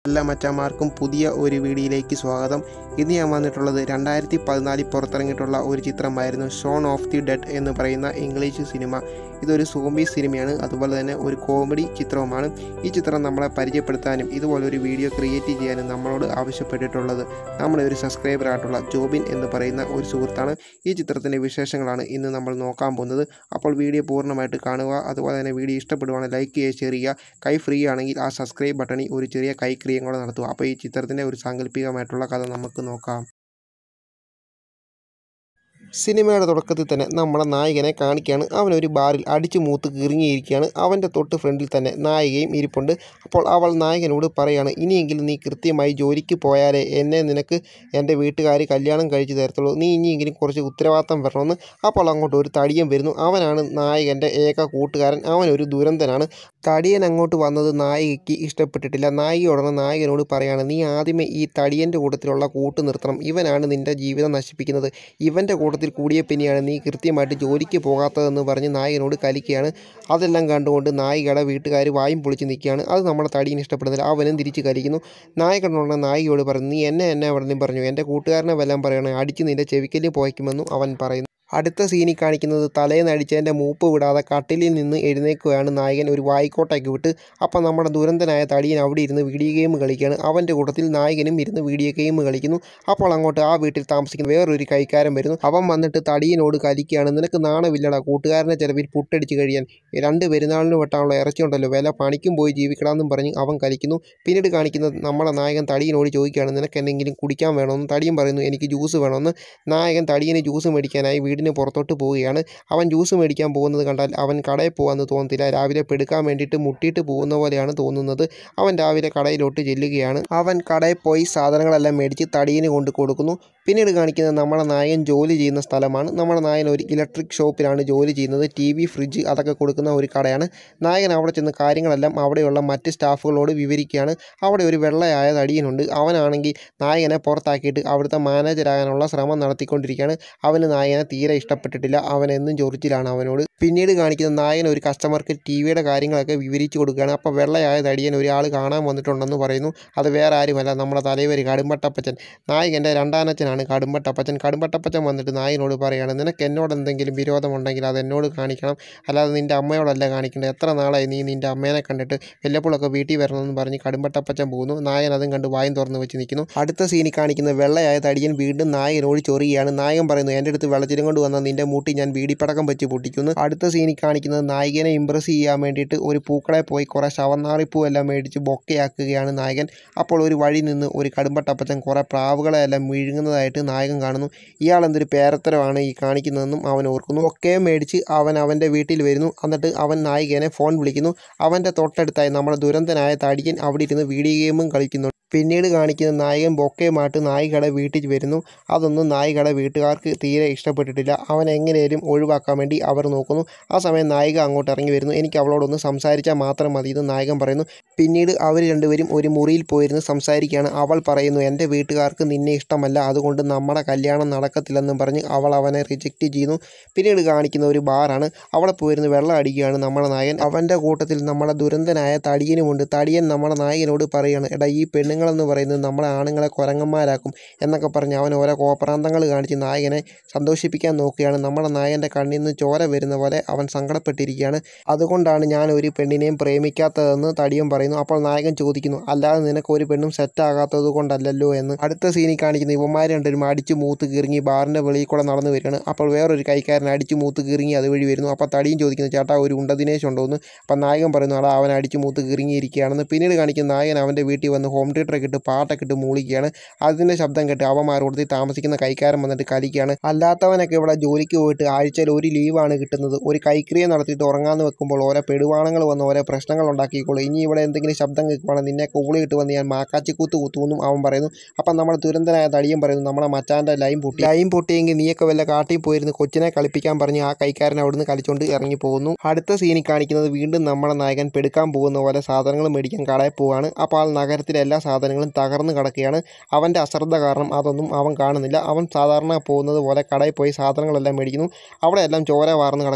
എല്ലാ മച്ചന്മാർക്കും പുതിയ ഒരു വീഡിയോയിലേക്ക് സ്വാഗതം ഇന്ന് ഞാൻ വന്നിട്ടുള്ളത് രണ്ടായിരത്തി പതിനാലിൽ പുറത്തിറങ്ങിയിട്ടുള്ള ഒരു ചിത്രമായിരുന്നു ഷോൺ ഓഫ് ദി ഡെഡ് എന്ന് പറയുന്ന ഇംഗ്ലീഷ് സിനിമ ഇതൊരു സോംബി സിനിമയാണ് അതുപോലെ തന്നെ ഒരു കോമഡി ചിത്രവുമാണ് ഈ ചിത്രം നമ്മളെ പരിചയപ്പെടുത്താനും ഇതുപോലെ ഒരു വീഡിയോ ക്രിയേറ്റ് ചെയ്യാനും നമ്മളോട് ആവശ്യപ്പെട്ടിട്ടുള്ളത് നമ്മുടെ ഒരു സബ്സ്ക്രൈബർ ആയിട്ടുള്ള ജോബിൻ എന്ന് പറയുന്ന ഒരു സുഹൃത്താണ് ഈ ചിത്രത്തിൻ്റെ വിശേഷങ്ങളാണ് ഇന്ന് നമ്മൾ നോക്കാൻ പോകുന്നത് അപ്പോൾ വീഡിയോ പൂർണ്ണമായിട്ട് കാണുക അതുപോലെ തന്നെ വീഡിയോ ഇഷ്ടപ്പെടുവാണെങ്കിൽ ലൈക്ക് ചെയ്യുക ഷെയർ ചെയ്യുക കൈ ഫ്രീ ആണെങ്കിൽ ആ സബ്സ്ക്രൈബ് ബട്ടണിൽ ഒരു ചെറിയ കൈ ക്രിയം കൂടെ നടത്തുക അപ്പോൾ ഈ ചിത്രത്തിൻ്റെ ഒരു സാങ്കല്പികമായിട്ടുള്ള കഥ നമുക്ക് നോക്കാം സിനിമയുടെ തുടക്കത്തിൽ തന്നെ നമ്മളെ നായകനെ കാണിക്കുകയാണ് അവനൊരു ബാറിൽ അടിച്ചു മൂത്ത് കിറങ്ങിയിരിക്കുകയാണ് അവൻ്റെ തൊട്ട് ഫ്രണ്ടിൽ തന്നെ നായികയും ഇരിപ്പുണ്ട് അപ്പോൾ അവൾ നായകനോട് പറയാണ് ഇനിയെങ്കിലും നീ കൃത്യമായി ജോലിക്ക് പോയാലേ എന്നെ നിനക്ക് എൻ്റെ വീട്ടുകാർ കല്യാണം കഴിച്ചു തരത്തുള്ളൂ നീ ഇനിയെങ്കിലും കുറച്ച് ഉത്തരവാദിത്തം വരണമെന്ന് അപ്പോൾ അങ്ങോട്ട് ഒരു തടിയൻ വരുന്നു അവനാണ് നായകൻ്റെ ഏക കൂട്ടുകാരൻ അവനൊരു ദുരന്തനാണ് തടിയൻ അങ്ങോട്ട് വന്നത് നായികയ്ക്ക് ഇഷ്ടപ്പെട്ടിട്ടില്ല നായിക ഉടനെ നായകനോട് പറയാണ് നീ ആദ്യമേ ഈ തടിയൻ്റെ കൂട്ടത്തിലുള്ള കൂട്ട് നിർത്തണം ഇവനാണ് നിൻ്റെ ജീവിതം നശിപ്പിക്കുന്നത് ഇവൻ്റെ കൂട്ടത്തിൽ കൂടിയ പിന്നെയാണ് നീ കൃത്യമായിട്ട് ജോലിക്ക് പോകാത്തതെന്ന് പറഞ്ഞ് നായകനോട് കലിക്കുകയാണ് അതെല്ലാം കണ്ടുകൊണ്ട് നായികയുടെ വീട്ടുകാർ വായും പൊളിച്ച് നിൽക്കുകയാണ് അത് നമ്മുടെ തടിയന് ഇഷ്ടപ്പെടുന്നില്ല അവനും തിരിച്ച് കലിക്കുന്നു നായകനോട് നായികയോട് പറഞ്ഞു നീ എന്നെ എന്നെ അവിടെ പറഞ്ഞു എൻ്റെ കൂട്ടുകാരനെ വല്ലതും പറയണേ അടിച്ച് നിൻ്റെ ചെവിക്കലിൽ പോയിക്കുമെന്നും അവൻ പറയുന്നു അടുത്ത സീനിൽ കാണിക്കുന്നത് തലേന്ന് അടിച്ചതിൻ്റെ മൂപ്പ് വിടാതെ കട്ടിലിൽ നിന്ന് എഴുന്നേൽക്കുകയാണ് നായകൻ ഒരു വായിക്കോട്ടേക്ക് വിട്ട് അപ്പം നമ്മുടെ ദുരന്തനായ തടിയൻ അവിടെ ഇരുന്ന് വീഡിയോ ഗെയിം കളിക്കുകയാണ് അവൻ്റെ കൂട്ടത്തിൽ നായകനും ഇരുന്ന് വീഡിയോ ഗെയിം കളിക്കുന്നു അപ്പോൾ അങ്ങോട്ട് ആ വീട്ടിൽ താമസിക്കുന്ന വേറൊരു കൈക്കാരൻ വരുന്നു അവൻ വന്നിട്ട് തടിയനോട് കലിക്കുകയാണ് നിനക്ക് നാണമില്ലടാ കൂട്ടുകാരനെ ചിലവിൽ പുട്ടടിച്ച് കഴിയാൻ രണ്ട് പെരുന്നാളിന് വെട്ടാനുള്ള ഇറച്ചി ഉണ്ടല്ലോ വില പണിക്കും പോയി ജീവിക്കണമെന്നും പറഞ്ഞ് അവൻ കലിക്കുന്നു പിന്നീട് കാണിക്കുന്നത് നമ്മുടെ നായകൻ തടിയനോട് ചോദിക്കുകയാണ് നിനക്ക് എന്തെങ്കിലും കുടിക്കാൻ വേണമെന്ന് തടിയൻ പറയുന്നു എനിക്ക് ജ്യൂസ് വേണമെന്ന് നായകൻ തടിയന് ജ്യൂസ് മേടിക്കാനായി വീടിന് പുറത്തോട്ട് പോവുകയാണ് അവൻ ജ്യൂസ് മേടിക്കാൻ പോകുന്നത് കണ്ടാൽ അവൻ കടയിൽ പോകാമെന്ന് തോന്നത്തില്ല രാവിലെ പെടുക്കാൻ വേണ്ടിയിട്ട് മുട്ടിയിട്ട് പോകുന്ന പോലെയാണ് തോന്നുന്നത് അവൻ രാവിലെ കടയിലോട്ട് ചെല്ലുകയാണ് അവൻ കടയിൽ പോയി സാധനങ്ങളെല്ലാം മേടിച്ച് തടിയന് കൊണ്ട് കൊടുക്കുന്നു പിന്നീട് കാണിക്കുന്നത് നമ്മുടെ നായകൻ ജോലി ചെയ്യുന്ന സ്ഥലമാണ് നമ്മുടെ നായകൻ ഒരു ഇലക്ട്രിക് ഷോപ്പിലാണ് ജോലി ചെയ്യുന്നത് ടി വി ഫ്രിഡ്ജ് അതൊക്കെ കൊടുക്കുന്ന ഒരു കടയാണ് നായകൻ അവിടെ ചെന്ന് കാര്യങ്ങളെല്ലാം അവിടെയുള്ള മറ്റ് സ്റ്റാഫുകളോട് വിവരിക്കുകയാണ് അവിടെ ഒരു വെള്ളയായ തടിയനുണ്ട് അവനാണെങ്കിൽ നായകനെ പുറത്താക്കിയിട്ട് അവിടുത്തെ മാനേജരാകാനുള്ള ശ്രമം നടത്തിക്കൊണ്ടിരിക്കുകയാണ് അവന് നായകനെ തീരെ ഇഷ്ടപ്പെട്ടിട്ടില്ല അവൻ എന്നും ചൊറിച്ചിലാണ് അവനോട് പിന്നീട് കാണിക്കുന്ന നായകൻ ഒരു കസ്റ്റമർക്ക് ടി വിയുടെ കാര്യങ്ങളൊക്കെ വിവരിച്ചു കൊടുക്കുകയാണ് അപ്പോൾ വെള്ളയായ തടിയൻ ഒരാൾ കാണാൻ വന്നിട്ടുണ്ടെന്ന് പറയുന്നു അത് വേറെ ആരുമല്ല നമ്മുടെ തലവരി കടുമ്പട്ടപ്പച്ചൻ നായകൻ്റെ രണ്ടാനച്ചനാണ് കടുമ്പട്ടപ്പച്ചൻ കടുമ്പട്ടപ്പച്ചൻ വന്നിട്ട് നായകനോട് പറയുകയാണ് നിനക്ക് എന്നോട് എന്തെങ്കിലും വിരോധമുണ്ടെങ്കിൽ അത് എന്നോട് കാണിക്കണം അല്ലാതെ നിൻ്റെ അമ്മയോടല്ല കാണിക്കേണ്ടത് എത്ര നാളായി നീ നിൻ്റെ അമ്മേനെ കണ്ടിട്ട് വല്ലപ്പോഴൊക്കെ വീട്ടിൽ വരണമെന്ന് പറഞ്ഞ് കടുമ്പട്ടപ്പച്ചൻ പോകുന്നു നായകൻ അതും കണ്ട് വായും തുറന്ന് വെച്ച് നിൽക്കുന്നു അടുത്ത സീനിൽ കാണിക്കുന്ന വെള്ളയായ തടിയൻ വീണ്ടും നായകനോട് ചൊറിയുകയാണ് നായകൻ പറയുന്നു എൻ്റെ അടുത്ത് വെള്ളച്ചിലും കൊണ്ട് വന്ന നിൻ്റെ മൂട്ടി ഞാൻ ബീഡിപ്പടക്കം വെച്ച് പൊട്ടിക്കുന്നു അടുത്ത സീനിൽ കാണിക്കുന്നത് നായകനെ ഇമ്പ്രസ് ചെയ്യാൻ വേണ്ടിയിട്ട് ഒരു പൂക്കളെ പോയി കുറേ ശവന്നാറിപ്പൂ എല്ലാം മേടിച്ച് ബൊക്കയാക്കുകയാണ് നായകൻ അപ്പോൾ ഒരു വഴി നിന്ന് ഒരു കടുമ്പട്ടപ്പച്ചൻ കുറേ പ്രാവുകളെ എല്ലാം വിഴുങ്ങുന്നതായിട്ട് നായകൻ കാണുന്നു ഇയാൾ എന്തൊരു പേരത്തരമാണ് ഈ കാണിക്കുന്നതെന്നും അവൻ ഓർക്കുന്നു ഒക്കെ മേടിച്ച് അവൻ അവൻ്റെ വീട്ടിൽ വരുന്നു എന്നിട്ട് അവൻ നായികനെ ഫോൺ വിളിക്കുന്നു അവൻ്റെ തൊട്ടടുത്തായി നമ്മുടെ ദുരന്തനായ തടിയൻ അവിടെ ഇരുന്ന് വീഡിയോ ഗെയിമും കളിക്കുന്നു പിന്നീട് കാണിക്കുന്ന നായകൻ ബൊക്കയുമായിട്ട് നായികയുടെ വീട്ടിൽ വരുന്നു അതൊന്നും നായികയുടെ വീട്ടുകാർക്ക് തീരെ ഇഷ്ടപ്പെട്ടിട്ടില്ല അവൻ എങ്ങനെയും ഒഴിവാക്കാൻ വേണ്ടി അവർ നോക്കുന്നു ആ സമയം നായിക അങ്ങോട്ട് ഇറങ്ങി വരുന്നു എനിക്ക് അവളോടൊന്ന് സംസാരിച്ചാൽ മാത്രം മതി എന്ന് നായകൻ പറയുന്നു പിന്നീട് അവർ രണ്ടുപേരും ഒരു മുറിയിൽ പോയിരുന്ന് സംസാരിക്കുകയാണ് അവൾ പറയുന്നു എൻ്റെ വീട്ടുകാർക്ക് നിന്നെ ഇഷ്ടമല്ല അതുകൊണ്ട് നമ്മുടെ കല്യാണം നടക്കത്തില്ലെന്നും പറഞ്ഞ് അവൾ അവനെ റിജക്റ്റ് ചെയ്യുന്നു പിന്നീട് കാണിക്കുന്ന ഒരു ബാറാണ് അവിടെ പോയിരുന്ന് വെള്ളം അടിക്കുകയാണ് നമ്മുടെ നായകൻ അവൻ്റെ കൂട്ടത്തിൽ നമ്മുടെ ദുരന്തനായ തടിയനുമുണ്ട് തടിയൻ നമ്മുടെ നായകനോട് പറയുകയാണ് എടാ ഈ പെണ്ണുങ്ങളെന്ന് പറയുന്നത് നമ്മളെ ആണുങ്ങളെ കുരങ്ങന്മാരാക്കും എന്നൊക്കെ പറഞ്ഞ് അവൻ ഓരോ കോപ്രാന്തങ്ങൾ കാണിച്ച് നായകനെ സന്തോഷിപ്പിക്കാൻ നോക്കുകയാണ് നമ്മുടെ നായകൻ്റെ കണ്ണിൽ നിന്ന് ചോര വരുന്ന പോലെ അവൻ സങ്കടപ്പെട്ടിരിക്കുകയാണ് അതുകൊണ്ടാണ് ഞാൻ ഒരു പെണ്ണിനെയും പ്രേമിക്കാത്തതെന്ന് തടിയൻ പറയുന്നു അപ്പോൾ നായകൻ ചോദിക്കുന്നു അല്ലാതെ നിനക്ക് ഒരു പെണ്ണും സെറ്റ് ആകാത്തത് കൊണ്ടല്ലല്ലോ എന്ന് അടുത്ത സീനിൽ കാണിക്കുന്ന ഇവന്മാർ രണ്ടുപേരും അടിച്ചു മൂത്ത് കീറിങ്ങി ബാറിൻ്റെ വെളിയിൽ കൂടെ നടന്നു വരികയാണ് അപ്പോൾ വേറൊരു കൈക്കാരൻ അടിച്ചു മൂത്ത് കീറിങ്ങി അതുവഴി വരുന്നു അപ്പോൾ തടിയും ചോദിക്കുന്നു ചേട്ടാ ഒരു ഉണ്ട ദിനേശ് ഉണ്ടോ എന്ന് അപ്പം നായകൻ പറയുന്നു അടാ അവൻ അടിച്ചു മൂത്ത് കീറിങ്ങിയിരിക്കുകയാണെന്ന് പിന്നീട് കാണിക്കുന്ന നായകൻ അവൻ്റെ വീട്ടിൽ വന്ന് ഹോം തിയേറ്ററൊക്കെ ഇട്ട് പാട്ടൊക്കെ ഇട്ട് മൂളിക്കുകയാണ് അതിൻ്റെ ശബ്ദം കേട്ട് അവന്മാർ കൊടുത്ത് താമസിക്കുന്ന കൈക്കാരൻ വന്നിട്ട് കലിക്കുകയാണ് അല്ലാത്തവനൊക്കെ ഇവിടെ ജോലിക്ക് പോയിട്ട് ആഴ്ചയിൽ ഒരു ലീവാണ് കിട്ടുന്നത് ഒരു കൈക്രിയ നടത്തിയിട്ട് ഉറങ്ങാന്ന് വെക്കുമ്പോൾ ഓരോ പെടുവാണങ്ങൾ വന്ന് ഓരോ പ്രശ്നങ്ങൾ ഉണ്ടാക്കിക്കോളൂ ഇനി ഇവിടെ എന്തെങ്കിലും ശബ്ദം കേൾക്കുവാണെങ്കിൽ നിന്നെ കൂളി ഇട്ട് വന്ന് ഞാൻ മാക്കാച്ചിക്കൂത്ത് കുത്തുമെന്നും അവൻ പറയുന്നു അപ്പം നമ്മുടെ ദുരന്തനായ തടിയൻ പറയുന്നു നമ്മളെ മച്ചാൻ്റെ ലൈൻ പൊട്ടി ലൈൻ പൊട്ടിയെങ്കിൽ നീയൊക്കെ വല്ല കാട്ടിൽ പോയിരുന്ന് കൊച്ചിനെ കളിപ്പിക്കാൻ പറഞ്ഞ് ആ കൈക്കാരൻ അവിടുന്ന് കളിച്ചുകൊണ്ട് ഇറങ്ങി പോകുന്നു അടുത്ത സീനിൽ കാണിക്കുന്നത് വീണ്ടും നമ്മുടെ നായകൻ പെടുക്കാൻ പോകുന്ന പോലെ സാധനങ്ങൾ മേടിക്കാൻ കടയിൽ പോവാണ് അപ്പോൾ ആ നഗരത്തിലെ എല്ലാ സാധനങ്ങളും തകർന്ന് കിടക്കുകയാണ് അവൻ്റെ അശ്രദ്ധ കാരണം അതൊന്നും അവൻ കാണുന്നില്ല അവൻ സാധാരണ പോകുന്നത് പോലെ കടയിൽ പോയി സാധനങ്ങളെല്ലാം മേടിക്കുന്നു അവിടെ എല്ലാം ചോര വാർന്ന് കിടക്കുന്നു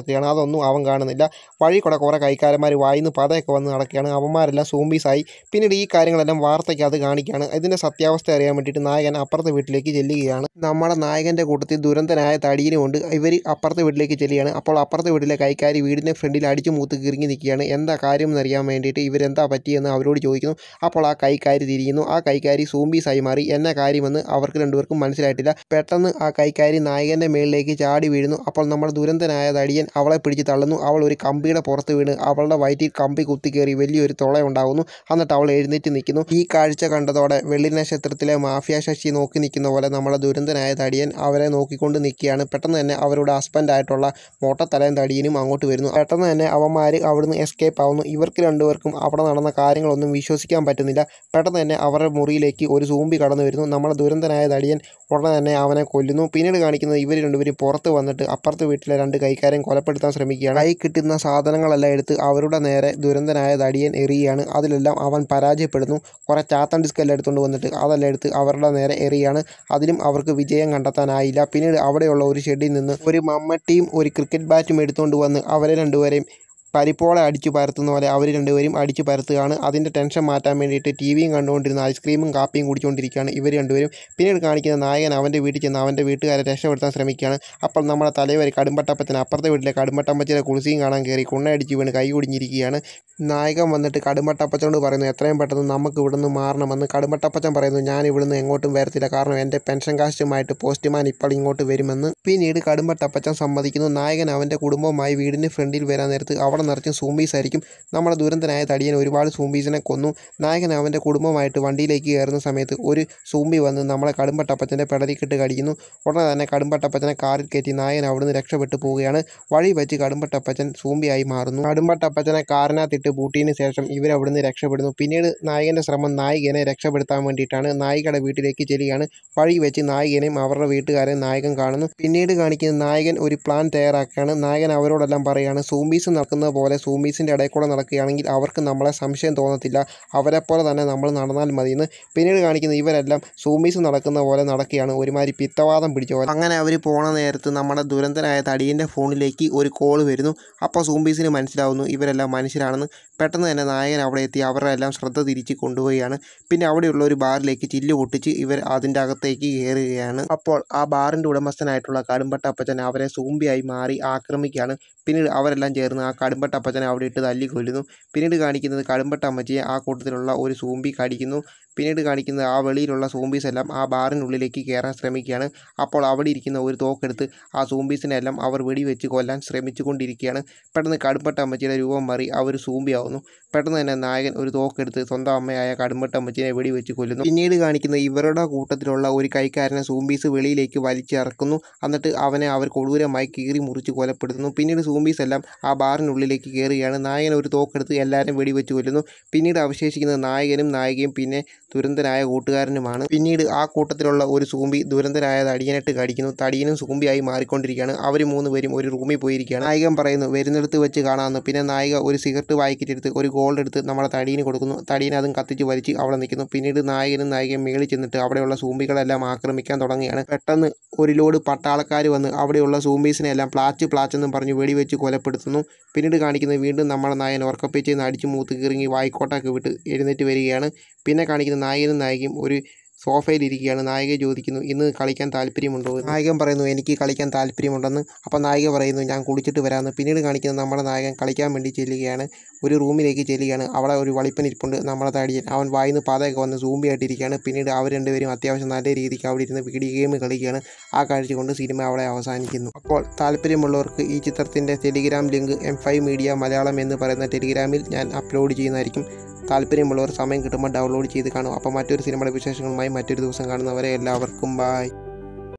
നടക്കുകയാണ് അതൊന്നും അവൻ കാണുന്നില്ല വഴി കൂടെ കുറേ കൈക്കാരന്മാർ വായിന്ന് പതയൊക്കെ വന്ന് നടക്കുകയാണ് അവന്മാരെല്ലാം സൂമ്പീസായി പിന്നീട് ഈ കാര്യങ്ങളെല്ലാം വാർത്തയ്ക്കകത്ത് കാണിക്കുകയാണ് ഇതിൻ്റെ സത്യാവസ്ഥ അറിയാൻ വേണ്ടിയിട്ട് നായകൻ അപ്പുറത്തെ വീട്ടിലേക്ക് ചെല്ലുകയാണ് നമ്മുടെ നായകൻ്റെ കൂട്ടത്തിൽ ദുരന്തനായ തടിയനുമുണ്ട് ഇവർ അപ്പുറത്തെ വീട്ടിലേക്ക് ചെല്ലുകയാണ് അപ്പോൾ അപ്പുറത്തെ വീട്ടിലെ കൈക്കാരി വീടിൻ്റെ ഫ്രണ്ടിൽ അടിച്ചു മൂത്ത് കിറങ്ങി നിൽക്കുകയാണ് എന്താ കാര്യം എന്നറിയാൻ വേണ്ടിയിട്ട് ഇവരെന്താ പറ്റിയെന്ന് അവരോട് ചോദിക്കുന്നു അപ്പോൾ ആ കൈക്കാരി തിരിയുന്നു ആ കൈക്കാരി സൂമ്പീസായി മാറി എന്നാ കാര്യമെന്ന് അവർക്ക് രണ്ടുപേർക്കും മനസ്സിലായിട്ടില്ല പെട്ടെന്ന് ആ കൈക്കാരി നായകൻ്റെ മേളിലേക്ക് ചാടി വീഴുന്നു അപ്പോൾ നമ്മുടെ ദുരന്തനായ തടിയൻ അവളെ പിടിച്ച് തള്ളുന്നു അവൾ ഒരു കമ്പിയുടെ പുറത്ത് വീണ് അവളുടെ വയറ്റിൽ കമ്പി കുത്തിക്കയറി വലിയൊരു തുള ഉണ്ടാകുന്നു എന്നിട്ട് അവൾ എഴുന്നേറ്റ് നിൽക്കുന്നു ഈ കാഴ്ച കണ്ടതോടെ വെള്ളി നക്ഷത്രത്തിലെ മാഫിയ ശശി നോക്കി നിൽക്കുന്ന പോലെ നമ്മുടെ ദുരന്തനായ തടിയൻ അവരെ നോക്കിക്കൊണ്ട് നിൽക്കുകയാണ് പെട്ടെന്ന് തന്നെ അവരുടെ ഹസ്ബൻഡായിട്ടുള്ള മോട്ടത്തലയും തടിയനും അങ്ങോട്ട് വരുന്നു പെട്ടെന്ന് തന്നെ അവന്മാർ അവിടുന്ന് എസ്കേപ്പ് ആവുന്നു ഇവർക്ക് രണ്ടുപേർക്കും അവിടെ നടന്ന കാര്യങ്ങളൊന്നും വിശ്വസിക്കാൻ പറ്റുന്നില്ല പെട്ടെന്ന് തന്നെ അവരുടെ മുറിയിലേക്ക് ഒരു സൂമ്പി കടന്നു വരുന്നു നമ്മുടെ ദുരന്തനായ തടിയൻ ഉടനെ തന്നെ അവനെ കൊല്ലുന്നു പിന്നീട് കാണിക്കുന്നത് ഇവർ രണ്ടുപേരും പുറത്ത് വന്നിട്ട് അപ്പുറത്തെ വീട്ടിലെ രണ്ട് കൈക്കാരൻ കൊലപ്പെടുത്താൻ ശ്രമിക്കുകയാണ് കൈ കിട്ടുന്ന സാധനങ്ങളെല്ലാം എടുത്ത് അവരുടെ നേരെ ദുരന്തനായ തടിയൻ എറിയുകയാണ് അതിലെല്ലാം അവൻ പരാജയപ്പെടുന്നു കുറേ ചാത്തൻ ഡിസ്കെല്ലാം എടുത്തുകൊണ്ട് വന്നിട്ട് അതെല്ലാം എടുത്ത് അവരുടെ നേരെ എറിയാണ് അതിലും അവർക്ക് വിജയം കണ്ടെത്താനായില്ല പിന്നീട് അവിടെയുള്ള ഒരു ഷെഡിൽ നിന്ന് ഒരു മമ്മട്ടിയും ഒരു ക്രിക്കറ്റ് ബാറ്റും എടുത്തുകൊണ്ട് വന്ന് അവരെ രണ്ടുപേരെയും പരിപ്പോളെ അടിച്ചു പരത്തുന്ന പോലെ അവർ രണ്ടുപേരും അടിച്ചു പരത്തുകയാണ് അതിൻ്റെ ടെൻഷൻ മാറ്റാൻ വേണ്ടിയിട്ട് ടി വിയും കണ്ടുകൊണ്ടിരുന്ന ഐസ്ക്രീമും കാപ്പിയും കുടിച്ചുകൊണ്ടിരിക്കുകയാണ് ഇവർ രണ്ടുപേരും പിന്നീട് കാണിക്കുന്ന നായകൻ അവൻ്റെ വീട്ടിൽ ചെന്ന് അവൻ്റെ വീട്ടുകാരെ രക്ഷപ്പെടുത്താൻ ശ്രമിക്കുകയാണ് അപ്പോൾ നമ്മുടെ തലവരെ കടുമ്പട്ടപ്പച്ചൻ അപ്പുറത്തെ വീട്ടിലെ കടുമ്പട്ടപ്പച്ചനെ കുളിസിയും കാണാൻ കയറി കുണ്ണയടിച്ച് വീണ് കൈ കുടിഞ്ഞിരിക്കുകയാണ് നായകൻ വന്നിട്ട് കടുമ്പട്ടപ്പച്ചനോട് പറയുന്നു എത്രയും പെട്ടെന്ന് നമുക്ക് ഇവിടുന്ന് മാറണമെന്ന് കടുമ്പട്ടപ്പച്ചൻ പറയുന്നു ഞാൻ ഇവിടുന്ന് എങ്ങോട്ടും വരത്തില്ല കാരണം എൻ്റെ പെൻഷൻ കാശുമായിട്ട് പോസ്റ്റ്മാൻ ഇപ്പോൾ ഇങ്ങോട്ട് വരുമെന്ന് പിന്നീട് കടുമ്പട്ടപ്പച്ചൻ സമ്മതിക്കുന്നു നായകൻ അവൻ്റെ കുടുംബവുമായി വീടിന് ഫ്രണ്ടിൽ വരാൻ നേരത്ത് അവിടെ നിറച്ചും സൂമ്പീസ് ആയിരിക്കും നമ്മുടെ ദുരന്തനായ തടിയൻ ഒരുപാട് സൂമ്പീസിനെ കൊന്നു നായകൻ അവൻ്റെ കുടുംബമായിട്ട് വണ്ടിയിലേക്ക് കയറുന്ന സമയത്ത് ഒരു സൂമ്പി വന്ന് നമ്മളെ കടുമ്പട്ടപ്പച്ചൻ്റെ പെടലിക്കിട്ട് കടിക്കുന്നു ഉടനെ തന്നെ കടുമ്പട്ടപ്പച്ചനെ കാറിൽ കയറ്റി നായകൻ അവിടുന്ന് രക്ഷപ്പെട്ടു പോവുകയാണ് വഴി വെച്ച് കടുമ്പട്ടപ്പച്ചൻ സൂമ്പിയായി മാറുന്നു കടുമ്പട്ടപ്പച്ചനെ കാറിനകത്തിട്ട് പൂട്ടിയതിന് ശേഷം ഇവർ അവിടുന്ന് രക്ഷപ്പെടുന്നു പിന്നീട് നായകൻ്റെ ശ്രമം നായികനെ രക്ഷപ്പെടുത്താൻ വേണ്ടിയിട്ടാണ് നായികയുടെ വീട്ടിലേക്ക് ചെല്ലുകയാണ് വഴി വെച്ച് നായികനെയും അവരുടെ വീട്ടുകാരെയും നായകൻ കാണുന്നു പിന്നീട് കാണിക്കുന്ന നായകൻ ഒരു പ്ലാൻ തയ്യാറാക്കുകയാണ് നായകൻ അവരോടെല്ലാം പറയുകയാണ് സൂമ്പീസ് നടക്കുന്നത് പോലെ സൂമ്പീസിൻ്റെ ഇടയിൽ കൂടെ നടക്കുകയാണെങ്കിൽ അവർക്ക് നമ്മളെ സംശയം തോന്നത്തില്ല അവരെപ്പോലെ തന്നെ നമ്മൾ നടന്നാൽ മതിയെന്ന് പിന്നീട് കാണിക്കുന്ന ഇവരെല്ലാം സൂമ്പീസ് നടക്കുന്ന പോലെ നടക്കുകയാണ് ഒരുമാതിരി പിത്തവാദം പിടിച്ച പോലെ അങ്ങനെ അവർ പോണ നേരത്ത് നമ്മുടെ ദുരന്തനായ തടിയൻ്റെ ഫോണിലേക്ക് ഒരു കോൾ വരുന്നു അപ്പോൾ സൂമ്പീസിന് മനസ്സിലാവുന്നു ഇവരെല്ലാം മനുഷ്യരാണെന്ന് പെട്ടെന്ന് തന്നെ നായകൻ അവിടെ എത്തി അവരുടെ എല്ലാം ശ്രദ്ധ തിരിച്ച് കൊണ്ടുപോവുകയാണ് പിന്നെ അവിടെയുള്ള ഒരു ബാറിലേക്ക് ചില്ല് പൊട്ടിച്ച് ഇവർ അതിൻ്റെ അകത്തേക്ക് കയറുകയാണ് അപ്പോൾ ആ ബാറിൻ്റെ ഉടമസ്ഥനായിട്ടുള്ള കടുമ്പട്ട അപ്പച്ചൻ അവരെ സൂമ്പിയായി മാറി ആക്രമിക്കുകയാണ് പിന്നീട് അവരെല്ലാം ചേർന്ന് ആ കടുമ്പട്ട അപ്പച്ചനെ അവിടെ ഇട്ട് തല്ലി കൊല്ലുന്നു പിന്നീട് കാണിക്കുന്നത് കടുമ്പട്ട അമ്മച്ചിയെ ആ കൂട്ടത്തിലുള്ള ഒരു സൂമ്പി കടിക്കുന്നു പിന്നീട് കാണിക്കുന്നത് ആ വെളിയിലുള്ള സൂമ്പീസ് എല്ലാം ആ ബാറിനുള്ളിലേക്ക് കയറാൻ ശ്രമിക്കുകയാണ് അപ്പോൾ അവിടെ ഇരിക്കുന്ന ഒരു തോക്കെടുത്ത് ആ സൂമ്പീസിനെ എല്ലാം അവർ വെടിവെച്ച് കൊല്ലാൻ ശ്രമിച്ചു കൊണ്ടിരിക്കുകയാണ് പെട്ടെന്ന് കടുമ്പട്ട അമ്മച്ചിയുടെ രൂപം മാറി അവർ സൂമ്പിയാവുന്നു പെട്ടെന്ന് തന്നെ നായകൻ ഒരു തോക്കെടുത്ത് സ്വന്തം അമ്മയായ കടുമ്പട്ട അമ്മച്ചിനെ വെടിവെച്ച് കൊല്ലുന്നു പിന്നീട് കാണിക്കുന്ന ഇവരുടെ കൂട്ടത്തിലുള്ള ഒരു കൈക്കാരനെ സൂമ്പീസ് വെളിയിലേക്ക് വലിച്ചിറക്കുന്നു എന്നിട്ട് അവനെ അവർ കൊടൂരമായി കീറി മുറിച്ച് കൊലപ്പെടുത്തുന്നു പിന്നീട് സൂമ്പീസ് എല്ലാം ആ ബാറിനുള്ളിലേക്ക് കയറുകയാണ് നായകൻ ഒരു തോക്കെടുത്ത് എല്ലാവരും വെടിവെച്ച് കൊല്ലുന്നു പിന്നീട് അവശേഷിക്കുന്നത് നായകനും നായികയും പിന്നെ ദുരന്തനായ കൂട്ടുകാരനുമാണ് പിന്നീട് ആ കൂട്ടത്തിലുള്ള ഒരു സൂമ്പി ദുരന്തനായ തടിയനിട്ട് കടിക്കുന്നു തടിയനും സൂമ്പിയായി മാറിക്കൊണ്ടിരിക്കുകയാണ് അവർ മൂന്ന് പേരും ഒരു റൂമിൽ പോയിരിക്കുകയാണ് നായകൻ പറയുന്നു വരുന്നിടത്ത് വെച്ച് കാണാമെന്ന് പിന്നെ നായിക ഒരു സിഗരറ്റ് വായിക്കിട്ടെടുത്ത് ഒരു ഗോൾഡ് എടുത്ത് നമ്മുടെ തടിയന് കൊടുക്കുന്നു തടിയൻ അതും കത്തിച്ച് വലിച്ച് അവിടെ നിൽക്കുന്നു പിന്നീട് നായകനും നായികയും മേളിൽ ചെന്നിട്ട് അവിടെയുള്ള സൂമ്പികളെല്ലാം ആക്രമിക്കാൻ തുടങ്ങുകയാണ് പെട്ടെന്ന് ഒരു ലോഡ് പട്ടാളക്കാർ വന്ന് അവിടെയുള്ള സൂമ്പീസിനെ എല്ലാം പ്ലാച്ച് പ്ലാച്ചെന്നും പറഞ്ഞ് വെടിവെച്ച് കൊലപ്പെടുത്തുന്നു പിന്നീട് കാണിക്കുന്നത് വീണ്ടും നമ്മുടെ നായകൻ ഉറക്കപ്പിച്ച് അടിച്ച് മൂത്ത് കീറിങ്ങി വായിക്കോട്ടൊക്കെ വിട്ട് എഴുന്നേറ്റ് വരികയാണ് പിന്നെ കാണിക്കുന്ന നായകനും നായികയും ഒരു സോഫയിൽ ഇരിക്കുകയാണ് നായിക ചോദിക്കുന്നു ഇന്ന് കളിക്കാൻ താല്പര്യമുണ്ടോ നായകൻ പറയുന്നു എനിക്ക് കളിക്കാൻ താല്പര്യമുണ്ടെന്ന് അപ്പോൾ നായിക പറയുന്നു ഞാൻ കുളിച്ചിട്ട് വരാമെന്ന് പിന്നീട് കാണിക്കുന്ന നമ്മുടെ നായകൻ കളിക്കാൻ വേണ്ടി ചെല്ലുകയാണ് ഒരു റൂമിലേക്ക് ചെല്ലുകയാണ് അവിടെ ഒരു വളിപ്പൻ ഇരിപ്പുണ്ട് നമ്മളെ തടിയൻ അവൻ വായിന്ന് പാതയൊക്കെ വന്ന് സൂമ്പിയായിട്ടിരിക്കുകയാണ് പിന്നീട് അവർ രണ്ടുപേരും അത്യാവശ്യം നല്ല രീതിക്ക് അവിടെ ഇരുന്ന് വീഡിയോ ഗെയിം കളിക്കുകയാണ് ആ കാഴ്ച കൊണ്ട് സിനിമ അവിടെ അവസാനിക്കുന്നു അപ്പോൾ താല്പര്യമുള്ളവർക്ക് ഈ ചിത്രത്തിൻ്റെ Telegram link M five media Malayalam എന്ന് പറയുന്ന ടെലിഗ്രാമിൽ ഞാൻ അപ്ലോഡ് ചെയ്യുന്നതായിരിക്കും താല്പര്യമുള്ളവർ സമയം കിട്ടുമ്പോൾ ഡൗൺലോഡ് ചെയ്ത് കാണും അപ്പോൾ മറ്റൊരു സിനിമയുടെ വിശേഷങ്ങളുമായി മറ്റൊരു ദിവസം കാണുന്നവരെ എല്ലാവർക്കും ബായ്